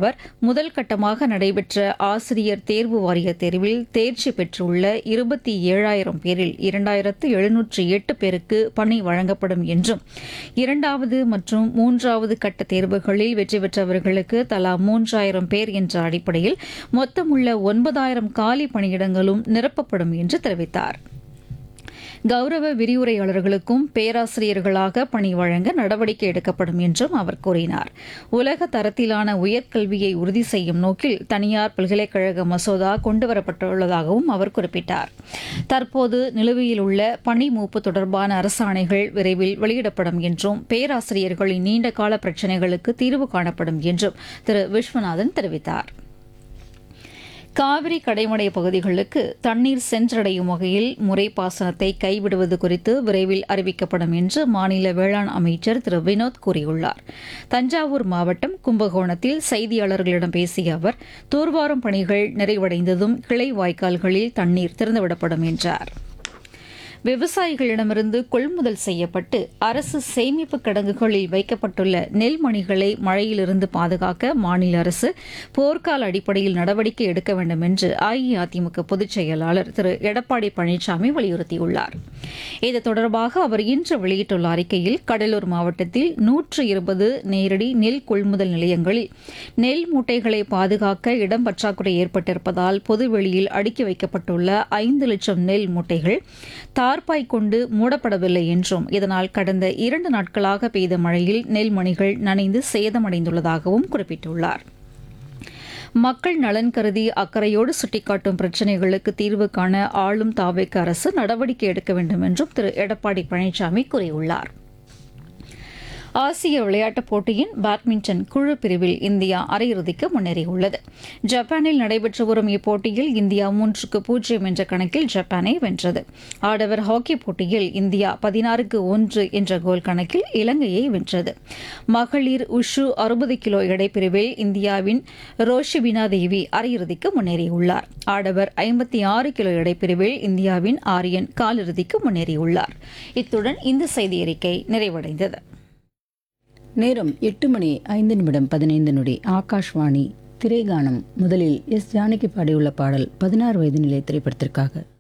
அவர் முதல் கட்டமாக நடைபெற்ற ஆசிரியர் தேர்வு வாரிய தேர்வில் தேர்ச்சி பெற்றுள்ள இருபத்தி ஏழாயிரம் பேரில் இரண்டாயிரத்து எழுநூற்று எட்டு பேருக்கு பணி வழங்கப்படும் என்றும் இரண்டாவது மற்றும் மூன்றாவது கட்ட தேர்வுகளில் வெற்றி பெற்றவர்களுக்கு தலா மூன்றாயிரம் பேர் என்ற அடிப்படையில் மொத்தமுள்ள ஒன்பதாயிரம் காலி பணியிடங்களும் நிரப்பப்படும் என்று தெரிவித்தார் கௌரவ விரிவுரையாளர்களுக்கும் பேராசிரியர்களாக பணி வழங்க நடவடிக்கை எடுக்கப்படும் என்றும் அவர் கூறினார் உலக தரத்திலான உயர்கல்வியை உறுதி செய்யும் நோக்கில் தனியார் பல்கலைக்கழக மசோதா கொண்டுவரப்பட்டுள்ளதாகவும் அவர் குறிப்பிட்டார் தற்போது நிலுவையில் உள்ள பணி மூப்பு தொடர்பான அரசாணைகள் விரைவில் வெளியிடப்படும் என்றும் பேராசிரியர்களின் நீண்டகால பிரச்சினைகளுக்கு தீர்வு காணப்படும் என்றும் திரு விஸ்வநாதன் தெரிவித்தார் காவிரி கடைமடை பகுதிகளுக்கு தண்ணீர் சென்றடையும் வகையில் முறைப்பாசனத்தை கைவிடுவது குறித்து விரைவில் அறிவிக்கப்படும் என்று மாநில வேளாண் அமைச்சர் திரு வினோத் கூறியுள்ளார் தஞ்சாவூர் மாவட்டம் கும்பகோணத்தில் செய்தியாளர்களிடம் பேசிய அவர் தூர்வாரும் பணிகள் நிறைவடைந்ததும் கிளை வாய்க்கால்களில் தண்ணீர் திறந்துவிடப்படும் என்றார் விவசாயிகளிடமிருந்து கொள்முதல் செய்யப்பட்டு அரசு சேமிப்பு கிடங்குகளில் வைக்கப்பட்டுள்ள நெல்மணிகளை மழையிலிருந்து பாதுகாக்க மாநில அரசு போர்க்கால அடிப்படையில் நடவடிக்கை எடுக்க வேண்டும் என்று அஇஅதிமுக பொதுச் செயலாளர் திரு எடப்பாடி பழனிசாமி வலியுறுத்தியுள்ளார் இது தொடர்பாக அவர் இன்று வெளியிட்டுள்ள அறிக்கையில் கடலூர் மாவட்டத்தில் நூற்று இருபது நேரடி நெல் கொள்முதல் நிலையங்களில் நெல் மூட்டைகளை பாதுகாக்க இடம் பற்றாக்குறை ஏற்பட்டிருப்பதால் பொதுவெளியில் அடுக்கி வைக்கப்பட்டுள்ள ஐந்து லட்சம் நெல் மூட்டைகள் தார்பாய் கொண்டு மூடப்படவில்லை என்றும் இதனால் கடந்த இரண்டு நாட்களாக பெய்த மழையில் நெல்மணிகள் நனைந்து சேதமடைந்துள்ளதாகவும் குறிப்பிட்டுள்ளார் மக்கள் நலன் கருதி அக்கறையோடு சுட்டிக்காட்டும் பிரச்சினைகளுக்கு தீர்வு காண ஆளும் தாவேக்கு அரசு நடவடிக்கை எடுக்க வேண்டும் என்றும் திரு எடப்பாடி பழனிசாமி கூறியுள்ளார் ஆசிய விளையாட்டுப் போட்டியின் பேட்மிண்டன் குழு பிரிவில் இந்தியா அரையிறுதிக்கு முன்னேறியுள்ளது ஜப்பானில் நடைபெற்று வரும் இப்போட்டியில் இந்தியா மூன்றுக்கு பூஜ்ஜியம் என்ற கணக்கில் ஜப்பானை வென்றது ஆடவர் ஹாக்கி போட்டியில் இந்தியா பதினாறுக்கு ஒன்று என்ற கோல் கணக்கில் இலங்கையை வென்றது மகளிர் உஷு அறுபது கிலோ எடைப்பிரிவில் இந்தியாவின் ரோஷிபினா தேவி அரையிறுதிக்கு முன்னேறியுள்ளார் ஆடவர் ஐம்பத்தி ஆறு கிலோ எடைப்பிரிவில் இந்தியாவின் ஆரியன் காலிறுதிக்கு முன்னேறியுள்ளார் இத்துடன் இந்த செய்தி அறிக்கை நிறைவடைந்தது நேரம் எட்டு மணி ஐந்து நிமிடம் பதினைந்து நொடி ஆகாஷ்வாணி திரைகானம் முதலில் எஸ் ஜானகி பாடியுள்ள பாடல் பதினாறு வயது நிலை திரைப்படத்திற்காக